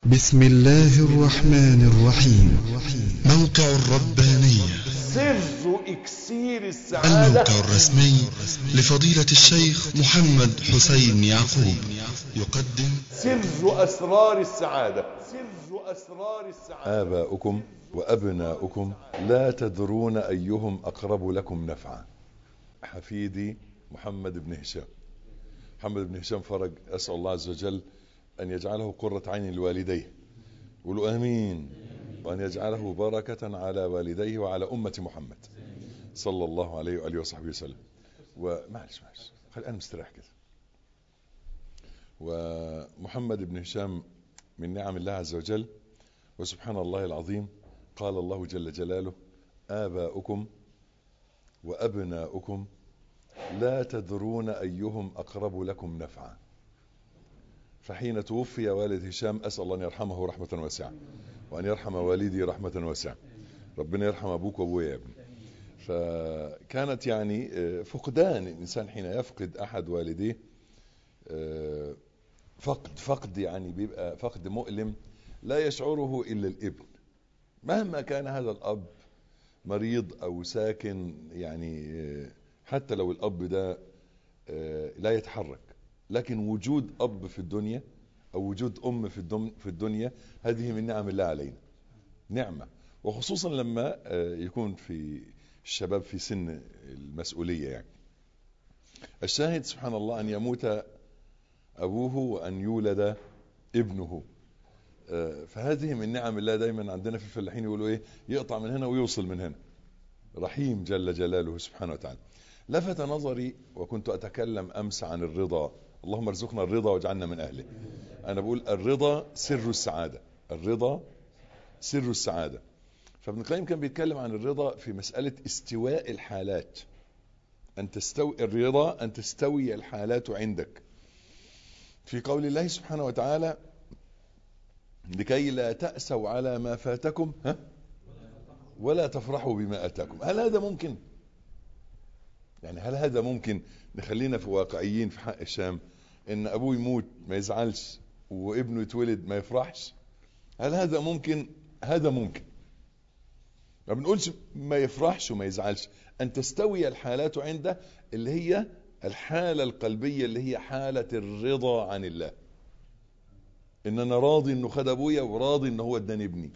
بسم الله الرحمن الرحيم موقع الربانية سر اكسير السعادة الموقع الرسمي لفضيلة الشيخ محمد حسين يعقوب يقدم سر اسرار السعادة سر اسرار السعادة آباؤكم وأبناؤكم لا تدرون أيهم أقرب لكم نفعا حفيدي محمد بن هشام محمد بن هشام فرج أسأل الله عز وجل أن يجعله قرة عين لوالديه قولوا آمين وأن يجعله بركة على والديه وعلى أمة محمد صلى الله عليه وآله وصحبه وسلم ومعلش معلش خلي أنا مستريح كده ومحمد بن هشام من نعم الله عز وجل وسبحان الله العظيم قال الله جل جلاله آباؤكم وأبناؤكم لا تدرون أيهم أقرب لكم نفعا فحين توفي والد هشام أسأل الله أن يرحمه رحمة واسعة وأن يرحم والدي رحمة واسعة ربنا يرحم أبوك وأبويا يا ابني فكانت يعني فقدان الإنسان حين يفقد أحد والديه فقد فقد يعني بيبقى فقد مؤلم لا يشعره إلا الابن مهما كان هذا الأب مريض أو ساكن يعني حتى لو الأب ده لا يتحرك لكن وجود أب في الدنيا أو وجود أم في في الدنيا هذه من نعم الله علينا نعمة وخصوصا لما يكون في الشباب في سن المسؤولية يعني الشاهد سبحان الله أن يموت أبوه وأن يولد ابنه فهذه من نعم الله دايما عندنا في الفلاحين يقولوا ايه يقطع من هنا ويوصل من هنا رحيم جل جلاله سبحانه وتعالى لفت نظري وكنت اتكلم امس عن الرضا اللهم ارزقنا الرضا واجعلنا من اهله انا بقول الرضا سر السعادة الرضا سر السعادة فابن القيم كان بيتكلم عن الرضا في مسألة استواء الحالات ان تستوي الرضا ان تستوي الحالات عندك في قول الله سبحانه وتعالى لكي لا تأسوا على ما فاتكم ها ولا تفرحوا بما أتاكم هل هذا ممكن يعني هل هذا ممكن نخلينا في واقعيين في حق الشام ان ابوه يموت ما يزعلش وابنه يتولد ما يفرحش هل هذا ممكن هذا ممكن ما بنقولش ما يفرحش وما يزعلش ان تستوي الحالات عنده اللي هي الحالة القلبية اللي هي حالة الرضا عن الله ان انا راضي انه خد ابويا وراضي ان هو اداني ابني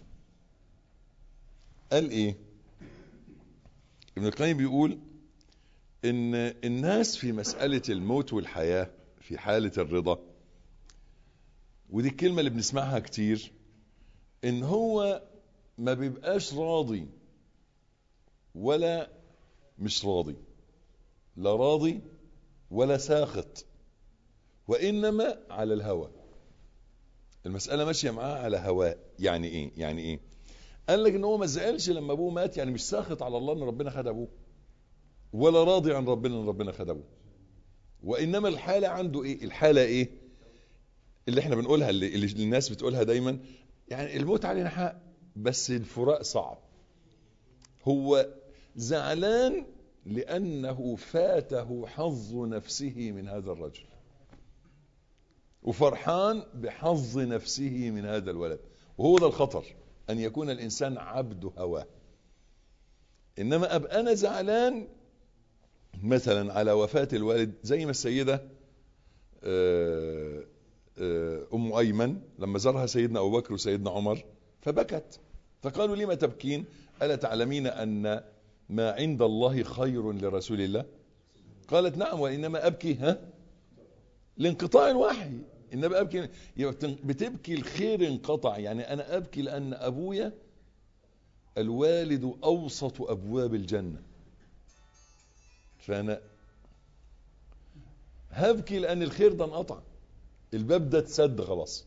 قال ايه ابن القيم بيقول ان الناس في مسألة الموت والحياة في حالة الرضا ودي الكلمة اللي بنسمعها كتير ان هو ما بيبقاش راضي ولا مش راضي لا راضي ولا ساخط وانما على الهوى المسألة ماشية معاه على هواء يعني ايه يعني ايه قال لك ان هو ما زعلش لما ابوه مات يعني مش ساخط على الله ان ربنا خد ابوه ولا راضي عن ربنا ان ربنا خد ابوه وانما الحالة عنده ايه الحالة ايه اللي احنا بنقولها اللي, اللي الناس بتقولها دايما يعني الموت علينا حق بس الفراق صعب هو زعلان لانه فاته حظ نفسه من هذا الرجل وفرحان بحظ نفسه من هذا الولد وهو ده الخطر أن يكون الإنسان عبد هواه إنما أبقى أنا زعلان مثلا على وفاة الوالد زي ما السيدة أم أيمن لما زارها سيدنا أبو بكر وسيدنا عمر فبكت فقالوا لما تبكين ألا تعلمين أن ما عند الله خير لرسول الله قالت نعم وإنما أبكي ها لانقطاع الوحي انما ابكي بتبكي الخير انقطع يعني انا ابكي لان ابويا الوالد اوسط ابواب الجنة فانا هبكي لان الخير ده انقطع الباب ده اتسد خلاص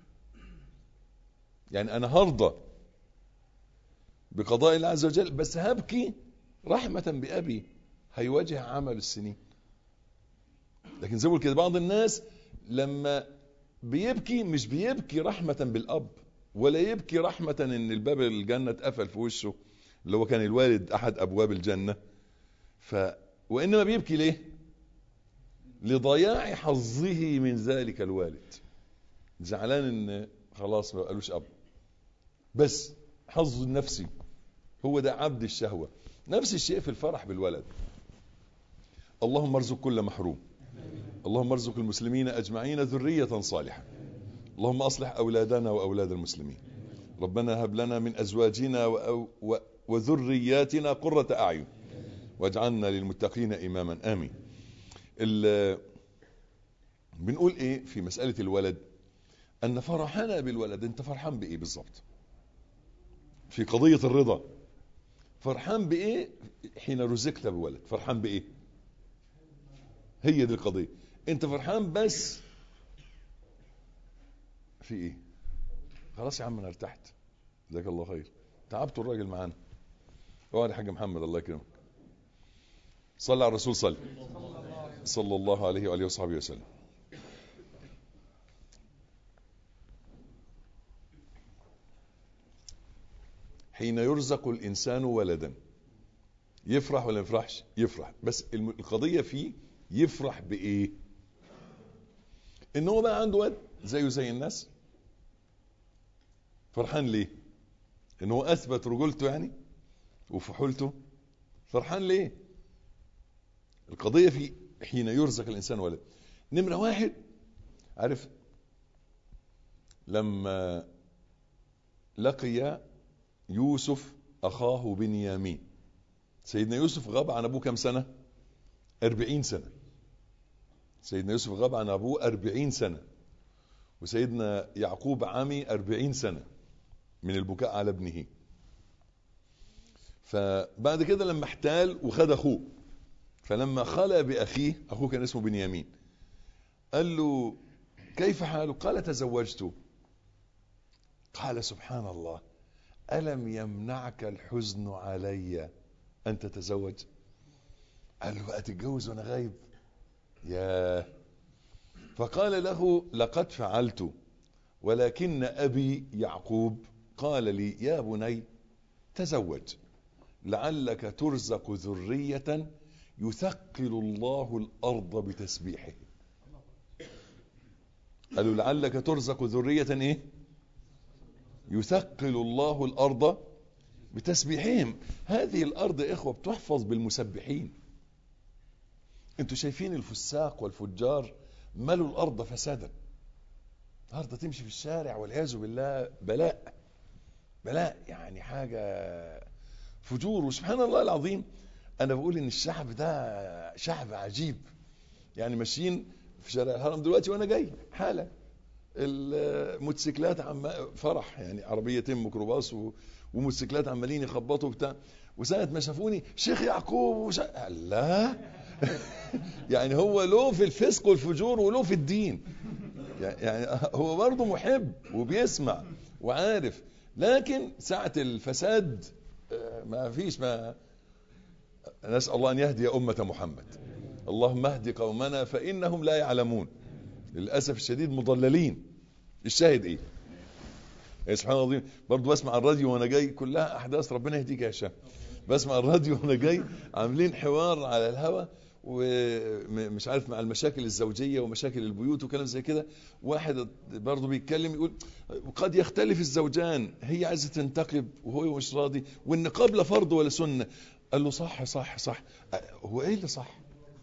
يعني انا هرضى بقضاء الله عز وجل بس هبكي رحمة بأبي هيواجه عمل السنين لكن زي ما كده بعض الناس لما بيبكي مش بيبكي رحمة بالأب ولا يبكي رحمة ان الباب الجنة اتقفل في وشه اللي هو كان الوالد احد ابواب الجنة ف وانما بيبكي ليه لضياع حظه من ذلك الوالد زعلان ان خلاص ما قالوش اب بس حظه النفسي هو ده عبد الشهوة نفس الشيء في الفرح بالولد اللهم ارزق كل محروم اللهم ارزق المسلمين أجمعين ذرية صالحة اللهم أصلح أولادنا وأولاد المسلمين ربنا هب لنا من أزواجنا وأو و وذرياتنا قرة أعين واجعلنا للمتقين إماما آمين بنقول إيه في مسألة الولد أن فرحنا بالولد أنت فرحان بإيه بالضبط في قضية الرضا فرحان بإيه حين رزقت بولد فرحان بإيه هي دي القضية انت فرحان بس في ايه خلاص يا عم انا ارتحت جزاك الله خير تعبت الراجل معانا اقعد يا حاج محمد الله يكرمك صلى على الرسول صلى صلى الله عليه واله وصحبه وسلم حين يرزق الانسان ولدا يفرح ولا يفرحش يفرح بس القضيه فيه يفرح بايه ان هو بقى عنده ولد زيه زي الناس فرحان ليه ان هو اثبت رجولته يعني وفحولته فرحان ليه القضيه في حين يرزق الانسان ولد نمره واحد عارف لما لقي يوسف اخاه بنيامين سيدنا يوسف غاب عن ابوه كم سنه أربعين سنة سيدنا يوسف غاب عن أبوه أربعين سنة وسيدنا يعقوب عمي أربعين سنة من البكاء على ابنه فبعد كده لما احتال وخد أخوه فلما خلى بأخيه أخوه كان اسمه بنيامين قال له كيف حالك قال تزوجت قال سبحان الله ألم يمنعك الحزن علي أن تتزوج قال له بقى تتجوز وانا غايب يا فقال له لقد فعلت ولكن ابي يعقوب قال لي يا بني تزوج لعلك ترزق ذرية يثقل الله الارض بتسبيحه قالوا لعلك ترزق ذرية ايه يثقل الله الارض بتسبيحهم هذه الارض يا اخوه بتحفظ بالمسبحين انتوا شايفين الفساق والفجار ملوا الارض فسادا النهارده تمشي في الشارع والعياذ بالله بلاء بلاء يعني حاجه فجور وسبحان الله العظيم انا بقول ان الشعب ده شعب عجيب يعني ماشيين في شارع الهرم دلوقتي وانا جاي حاله الموتوسيكلات عم فرح يعني عربيتين ميكروباص و... وموتوسيكلات عمالين يخبطوا بتاع وساعه ما شافوني شيخ يعقوب وش... لا يعني هو له في الفسق والفجور وله في الدين يعني هو برضه محب وبيسمع وعارف لكن ساعة الفساد ما فيش ما نسأل الله أن يهدي أمة محمد اللهم اهد قومنا فإنهم لا يعلمون للأسف الشديد مضللين الشاهد إيه يا سبحان الله العظيم برضه بسمع الراديو وانا جاي كلها احداث ربنا يهديك يا هشام بسمع الراديو وانا جاي عاملين حوار على الهوا ومش عارف مع المشاكل الزوجيه ومشاكل البيوت وكلام زي كده واحد برضه بيتكلم يقول قد يختلف الزوجان هي عايزه تنتقب وهو مش راضي والنقاب لا فرض ولا سنه قال له صح صح صح هو ايه اللي صح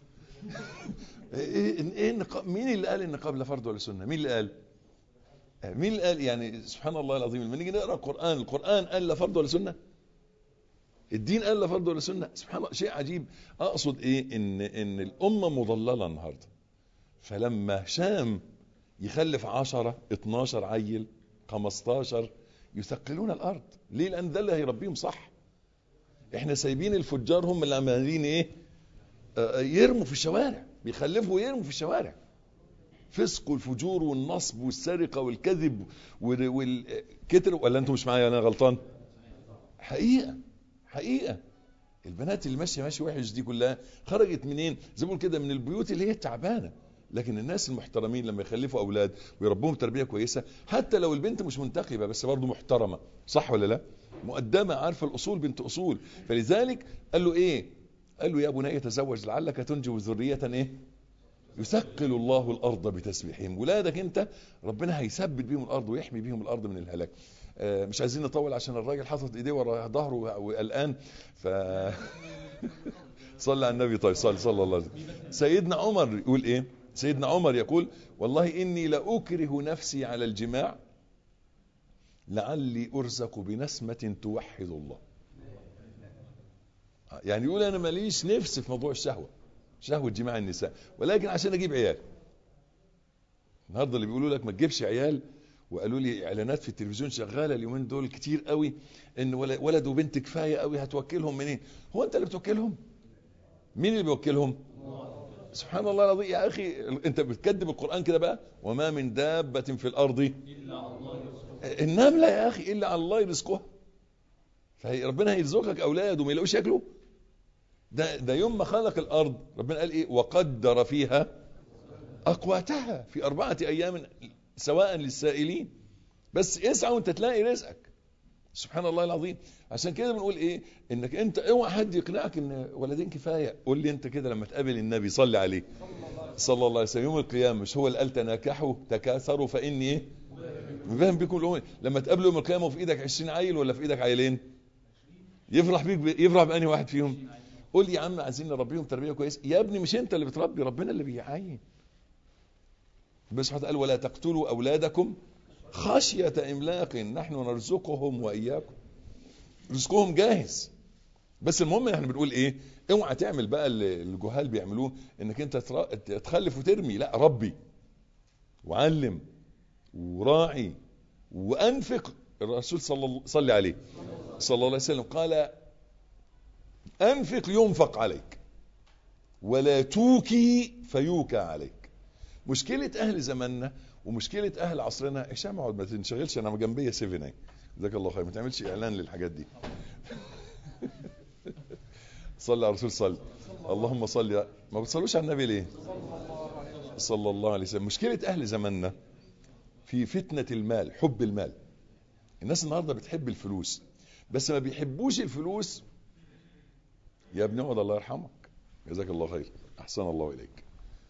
ايه ايه النقاب مين اللي قال النقاب لا فرض ولا سنه مين اللي قال مين اللي قال يعني سبحان الله العظيم لما نيجي نقرا القران القران قال لا فرض ولا سنه الدين قال لا فرض ولا سنه سبحان الله شيء عجيب اقصد ايه ان ان الامه مضلله النهارده فلما هشام يخلف 10 12 عيل 15 يثقلون الارض ليه لان ده اللي هيربيهم صح احنا سايبين الفجار هم اللي عمالين ايه آه يرموا في الشوارع بيخلفوا ويرموا في الشوارع فسق والفجور والنصب والسرقه والكذب والكتر ولا انتم مش معايا انا غلطان حقيقه حقيقه البنات اللي ماشيه ماشيه وحش دي كلها خرجت منين زي ما كده من البيوت اللي هي تعبانه لكن الناس المحترمين لما يخلفوا اولاد ويربوهم تربيه كويسه حتى لو البنت مش منتقبه بس برضه محترمه صح ولا لا مؤدبه عارفه الاصول بنت اصول فلذلك قال له ايه قال له يا بني تزوج لعلك تنجب ذريه ايه يثقل الله الارض بتسبيحهم ولادك انت ربنا هيثبت بيهم الارض ويحمي بيهم الارض من الهلاك آه، مش عايزين نطول عشان الراجل حاطط ايديه ورا ظهره وقلقان ف صلى على النبي طيب صلى صلى الله عليه وسلم سيدنا عمر يقول ايه سيدنا عمر يقول والله اني لاكره نفسي على الجماع لعلي ارزق بنسمه توحد الله يعني يقول انا ماليش نفس في موضوع الشهوه شهوه جماع النساء ولكن عشان اجيب عيال النهارده اللي بيقولوا لك ما تجيبش عيال وقالوا لي اعلانات في التلفزيون شغاله اليومين دول كتير قوي ان ول- ولد وبنت كفايه قوي هتوكلهم منين هو انت اللي بتوكلهم مين اللي بيوكلهم سبحان الله العظيم يا اخي انت بتكذب القران كده بقى وما من دابه في الارض النمله يا اخي الا على الله يرزقها فهي ربنا هيرزقك اولاد وما يلاقوش ياكلوا ده ده يوم ما خلق الارض ربنا قال ايه وقدر فيها اقواتها في اربعه ايام سواء للسائلين بس اسعى وانت تلاقي رزقك سبحان الله العظيم عشان كده بنقول ايه انك انت اوعى حد يقنعك ان ولدين كفايه قول لي انت كده لما تقابل النبي صلي عليه صلى الله عليه وسلم يوم القيامه مش هو اللي قال تناكحوا تكاثروا فاني ايه فاهم بيكم الأمور. لما تقابله يوم القيامه وفي ايدك 20 عيل ولا في ايدك عيلين يفرح بيك ب... يفرح بأني واحد فيهم قول يا عم عايزين نربيهم تربيه كويسه يا ابني مش انت اللي بتربي ربنا اللي بيعين بس سبحانه قال ولا تقتلوا اولادكم خشيه املاق نحن نرزقهم واياكم رزقهم جاهز بس المهم احنا بنقول ايه اوعى تعمل بقى اللي الجهال بيعملوه انك انت تر- تخلف وترمي لا ربي وعلم وراعي وانفق الرسول صلى الله صلى عليه صلى الله عليه وسلم قال انفق ينفق عليك ولا توكي فيوكى عليك مشكلة أهل زماننا ومشكلة أهل عصرنا هشام اقعد ما تنشغلش أنا جنبية سيفن اهي جزاك الله خير ما تعملش إعلان للحاجات دي صلي على الرسول صلي اللهم صل ما بتصلوش على النبي ليه صلى الله عليه وسلم مشكلة أهل زماننا في فتنة المال حب المال الناس النهاردة بتحب الفلوس بس ما بيحبوش الفلوس يا ابني اقعد الله يرحمك جزاك الله خير أحسن الله إليك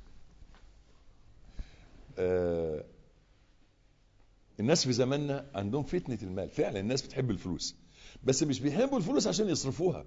آه الناس في زماننا عندهم فتنة المال فعلا الناس بتحب الفلوس بس مش بيحبوا الفلوس عشان يصرفوها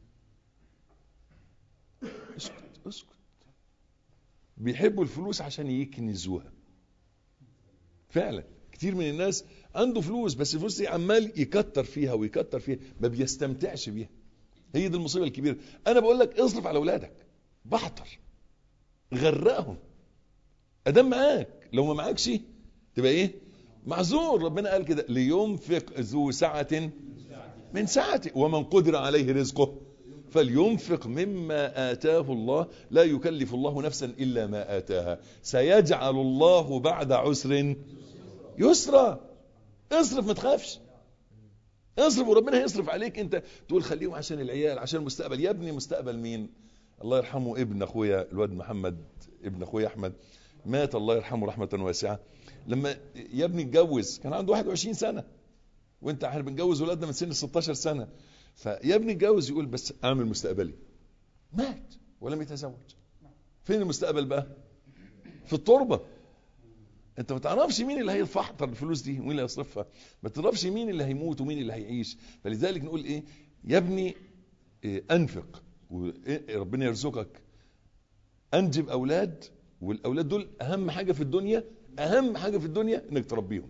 اسكت اسكت بيحبوا الفلوس عشان يكنزوها فعلا كتير من الناس عنده فلوس بس الفلوس دي عمال يكتر فيها ويكتر فيها ما بيستمتعش بيها هي دي المصيبه الكبيره انا بقول لك اصرف على اولادك بحتر غرقهم ادام معاك لو ما معاكش تبقى ايه معذور ربنا قال كده لينفق ذو سعة من سعته ومن قدر عليه رزقه فلينفق مما آتاه الله لا يكلف الله نفسا إلا ما آتاها سيجعل الله بعد عسر يسرا اصرف ما تخافش اصرف وربنا هيصرف عليك انت تقول خليهم عشان العيال عشان المستقبل يا ابني مستقبل مين الله يرحمه ابن اخويا الواد محمد ابن اخويا احمد مات الله يرحمه رحمة واسعة لما يا ابني اتجوز كان عنده 21 سنة وانت احنا بنجوز ولادنا من سن 16 سنة فيا ابني اتجوز يقول بس اعمل مستقبلي مات ولم يتزوج فين المستقبل بقى في التربة انت ما تعرفش مين اللي هيفحطر الفلوس دي ومين اللي هيصرفها ما تعرفش مين اللي هيموت ومين اللي هيعيش فلذلك نقول ايه يا ابني إيه انفق وربنا يرزقك انجب اولاد والاولاد دول اهم حاجه في الدنيا اهم حاجه في الدنيا انك تربيهم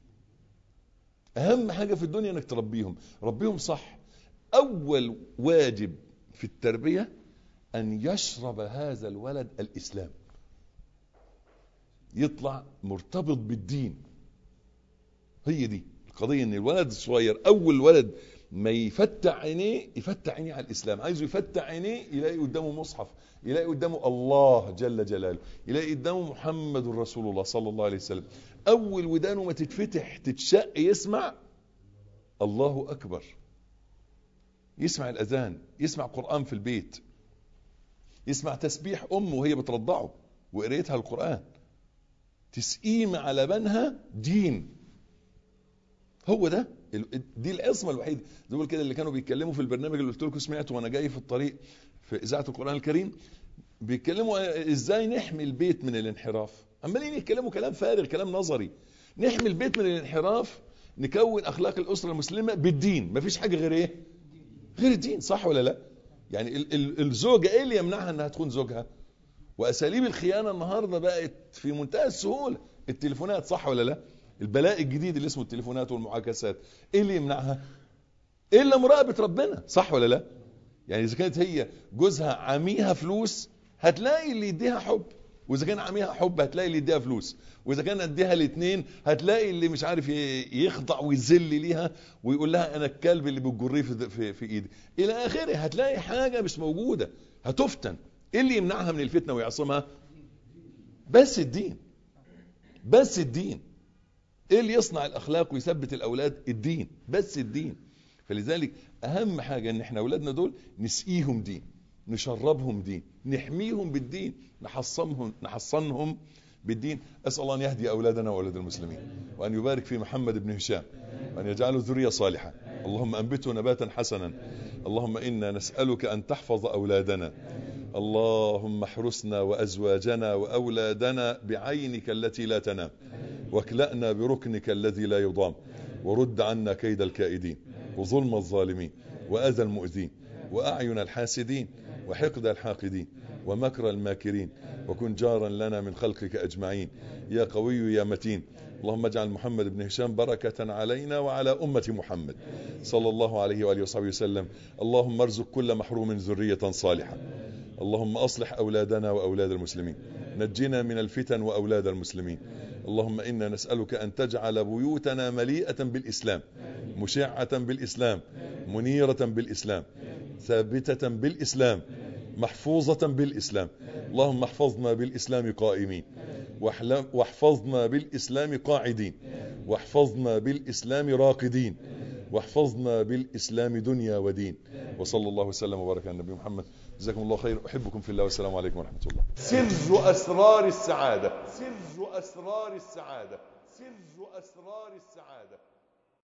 اهم حاجه في الدنيا انك تربيهم ربيهم صح اول واجب في التربيه ان يشرب هذا الولد الاسلام يطلع مرتبط بالدين هي دي القضيه ان الولد الصغير اول ولد ما يفتح عينيه يفتح عينيه على الاسلام عايزه يفتح عينيه يلاقي قدامه مصحف يلاقي قدامه الله جل جلاله يلاقي قدامه محمد رسول الله صلى الله عليه وسلم اول ودانه ما تتفتح تتشق يسمع الله اكبر يسمع الاذان يسمع قران في البيت يسمع تسبيح امه وهي بترضعه وقريتها القران تسقيم على بنها دين هو ده دي العصمه الوحيده زي ما كده اللي كانوا بيتكلموا في البرنامج اللي قلت لكم سمعته وانا جاي في الطريق في اذاعه القران الكريم بيتكلموا ازاي نحمي البيت من الانحراف عمالين يتكلموا كلام فارغ كلام نظري نحمي البيت من الانحراف نكون اخلاق الاسره المسلمه بالدين مفيش حاجه غير ايه غير الدين صح ولا لا يعني ال- ال- الزوجه ايه اللي يمنعها انها تكون زوجها واساليب الخيانه النهارده بقت في منتهى السهوله التليفونات صح ولا لا البلاء الجديد اللي اسمه التليفونات والمعاكسات ايه اللي يمنعها الا مراقبه ربنا صح ولا لا يعني اذا كانت هي جوزها عميها فلوس هتلاقي اللي يديها حب واذا كان عميها حب هتلاقي اللي يديها فلوس واذا كان اديها الاثنين هتلاقي اللي مش عارف ي- يخضع ويذل ليها ويقول لها انا الكلب اللي بتجريه في, في, في ايدي الى اخره هتلاقي حاجه مش موجوده هتفتن ايه اللي يمنعها من الفتنه ويعصمها بس الدين بس الدين ايه اللي يصنع الاخلاق ويثبت الاولاد الدين بس الدين فلذلك اهم حاجه ان احنا اولادنا دول نسقيهم دين نشربهم دين نحميهم بالدين نحصنهم نحصنهم بالدين اسال الله ان يهدي اولادنا واولاد المسلمين وان يبارك في محمد بن هشام وان يجعله ذريه صالحه اللهم انبته نباتا حسنا اللهم انا نسالك ان تحفظ اولادنا اللهم احرسنا وازواجنا واولادنا بعينك التي لا تنام واكلأنا بركنك الذي لا يضام ورد عنا كيد الكائدين وظلم الظالمين وأذى المؤذين وأعين الحاسدين وحقد الحاقدين ومكر الماكرين وكن جارا لنا من خلقك أجمعين يا قوي يا متين اللهم اجعل محمد بن هشام بركة علينا وعلى أمة محمد صلى الله عليه وآله وصحبه وسلم اللهم ارزق كل محروم ذرية صالحة اللهم أصلح أولادنا وأولاد المسلمين نجنا من الفتن وأولاد المسلمين اللهم إنا نسألك أن تجعل بيوتنا مليئة بالإسلام مشعة بالإسلام منيرة بالإسلام ثابتة بالإسلام محفوظة بالإسلام اللهم احفظنا بالإسلام قائمين واحلم- واحفظنا بالإسلام قاعدين واحفظنا بالإسلام راقدين واحفظنا بالإسلام دنيا ودين وصلى الله وسلم وبارك على النبي محمد جزاكم الله خير أحبكم في الله والسلام عليكم ورحمة الله سر أسرار السعادة سر أسرار السعادة سر أسرار السعادة